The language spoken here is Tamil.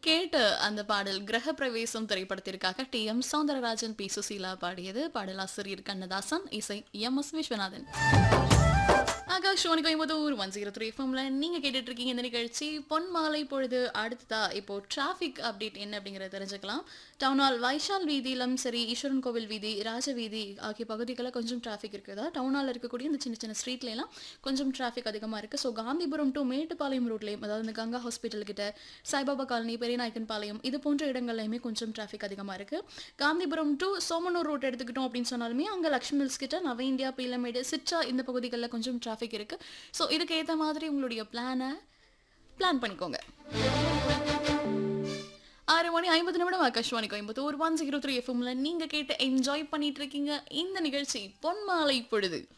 கேட்ட அந்த பாடல் கிரக பிரவேசம் திரைப்படத்திற்காக T M Soundararajan P Susheela பாடியது பாடலாசிரியர் கண்ணதாசன் இசை M S Viswanathan Akashvani Coimbatore one zero three எஃப்எம்ல நீங்க கேட்டுட்டு இருக்கீங்க இந்த நிகழ்ச்சி பொன் மாலை பொழுது அடுத்ததா இப்போ டிராஃபிக் அப்டேட் என்ன அப்படிங்கறத தெரிஞ்சுக்கலாம் டவுன் ஹால் வைஷால் வீதியிலும் சரி ஈஸ்வரன் கோவில் வீதி ராஜ வீதி ஆகிய பகுதிகளில் கொஞ்சம் டிராஃபிக் இருக்குதா டவுன் ஹாலில் இருக்கக்கூடிய இந்த சின்ன சின்ன ஸ்ட்ரீட்ல எல்லாம் கொஞ்சம் டிராஃபிக் அதிகமாக இருக்கு ஸோ காந்திபுரம் டு மேட்டுப்பாளையம் ரோட்லையும் அதாவது இந்த கங்கா ஹாஸ்பிட்டல் கிட்ட சாய்பாபா காலனி பெரியநாயக்கன் பாளையம் இது போன்ற இடங்கள்லையுமே கொஞ்சம் டிராஃபிக் அதிகமாக இருக்கு காந்திபுரம் டு சோமனூர் ரோட் எடுத்துக்கிட்டோம் அப்படின்னு சொன்னாலுமே அங்கே லக்ஷ்மி மில்ஸ் கிட்ட நவ இந்தியா பீலமேடு சிற்றா இந்த பகுதிகளில் கொஞ்சம் டிராஃபிக் இருக்கு ஸோ இதுக்கு ஏற்ற மாதிரி உங்களுடைய பிளானை பிளான் பண்ணிக்கோங்க ஆறு மணி ஐம்பது நிமிடம் Akashvani Coimbatore one zero three எஃப்எம்ல நீங்க கேட்டு என்ஜாய் பண்ணிட்டு இருக்கீங்க இந்த நிகழ்ச்சி பொன்மாலை பொழுது